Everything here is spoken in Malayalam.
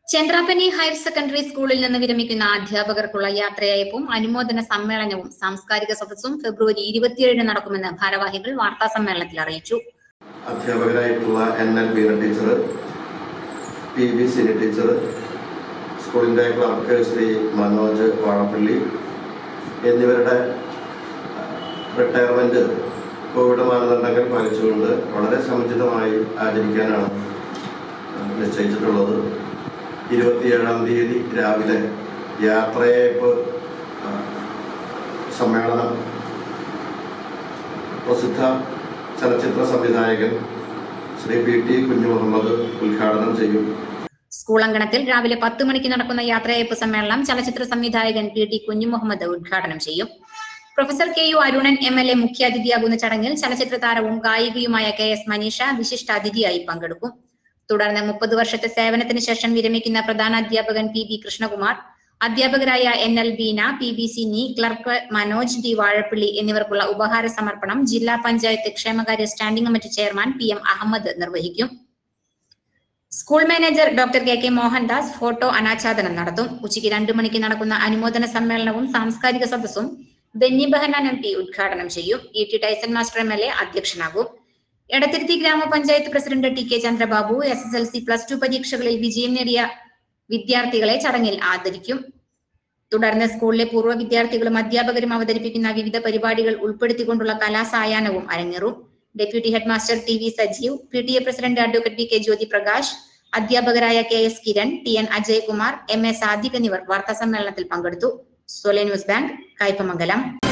ചന്ദ്രാപ്പനി ഹയർ സെക്കൻഡറി സ്കൂളിൽ നിന്ന് വിരമിക്കുന്ന അധ്യാപകർക്കുള്ള യാത്രയയപ്പും അനുമോദന സമ്മേളനവും സാംസ്കാരിക സദസ്സും ഫെബ്രുവരി ഇരുപത്തിയേഴിന് നടക്കുമെന്ന് ഭാരവാഹികൾ വാർത്താ സമ്മേളനത്തിൽ അറിയിച്ചു അധ്യാപകരായിട്ടുള്ള N L Beena teacher P B Sini teacher സ്കൂളിൻ്റെ ക്ലർക്ക് ശ്രീ മനോജ് വാഴപ്പള്ളി എന്നിവരുടെ റിട്ടയർമെൻറ്റ് കോവിഡ് മാനദണ്ഡങ്ങൾ പാലിച്ചുകൊണ്ട് വളരെ സമുചിതമായി ആചരിക്കാനാണ് നിശ്ചയിച്ചിട്ടുള്ളത് ഇരുപത്തിയേഴാം തീയതി രാവിലെ യാത്രയയപ്പ് ആ, സമ്മേളനം പ്രസിദ്ധ ചലച്ചിത്ര സംവിധായകൻ ശ്രീ പി ടി കുഞ്ഞു മുഹമ്മദ് ഉദ്ഘാടനം ചെയ്യും സ്കൂൾ അങ്കണത്തിൽ രാവിലെ പത്ത് മണിക്ക് നടക്കുന്ന യാത്രയയപ്പ് സമ്മേളനം ചലച്ചിത്ര സംവിധായകൻ പി ടി കുഞ്ഞുമുഹമ്മദ് ഉദ്ഘാടനം ചെയ്യും professor K U Arunan M L A മുഖ്യാതിഥിയാകുന്ന ചടങ്ങിൽ ചലച്ചിത്ര താരവും ഗായികയുമായ കെ എസ് മനീഷ വിശിഷ്ടാതിഥിയായി പങ്കെടുക്കും തുടർന്ന് മുപ്പത് വർഷത്തെ സേവനത്തിന് ശേഷം വിരമിക്കുന്ന പ്രധാന അധ്യാപകൻ പി വി കൃഷ്ണകുമാർ അധ്യാപകരായ N L Beena P B Sini clerk Manoj D Vazhappally എന്നിവർക്കുള്ള ഉപഹാര സമർപ്പണം ജില്ലാ പഞ്ചായത്ത് ക്ഷേമകാര്യ standing committee chairman P M Ahammed നിർവഹിക്കും school manager doctor K K Mohandas photo അനാച്ഛാദനം നടത്തും ഉച്ചയ്ക്ക് രണ്ടു മണിക്ക് നടക്കുന്ന അനുമോദന സമ്മേളനവും സാംസ്കാരിക സദസ്സും ബെന്നി ബെഹനാൻ എം പി ഉദ്ഘാടനം ചെയ്യും E T Tyson master M L A അധ്യക്ഷനാകും എടത്തിരുത്തി ഗ്രാമപഞ്ചായത്ത് president T K Chandrababu S S L C plus to പരീക്ഷകളിൽ വിജയം നേടിയ വിദ്യാർത്ഥികളെ ചടങ്ങിൽ ആദരിക്കും തുടർന്ന് സ്കൂളിലെ പൂർവ്വ വിദ്യാർത്ഥികളും അധ്യാപകരും അവതരിപ്പിക്കുന്ന വിവിധ പരിപാടികൾ ഉൾപ്പെടുത്തിക്കൊണ്ടുള്ള കലാസായാഹ്നവും അരങ്ങേറും deputy head master T V Sajeev P T A president advocate V K Jyothi Prakash അധ്യാപകരായ K S Kiran T N Ajayakumar M A Sadiq എന്നിവർ വാർത്താ സമ്മേളനത്തിൽ പങ്കെടുത്തു സോലെ ന്യൂസ് ബാങ്ക് കയ്പമംഗലം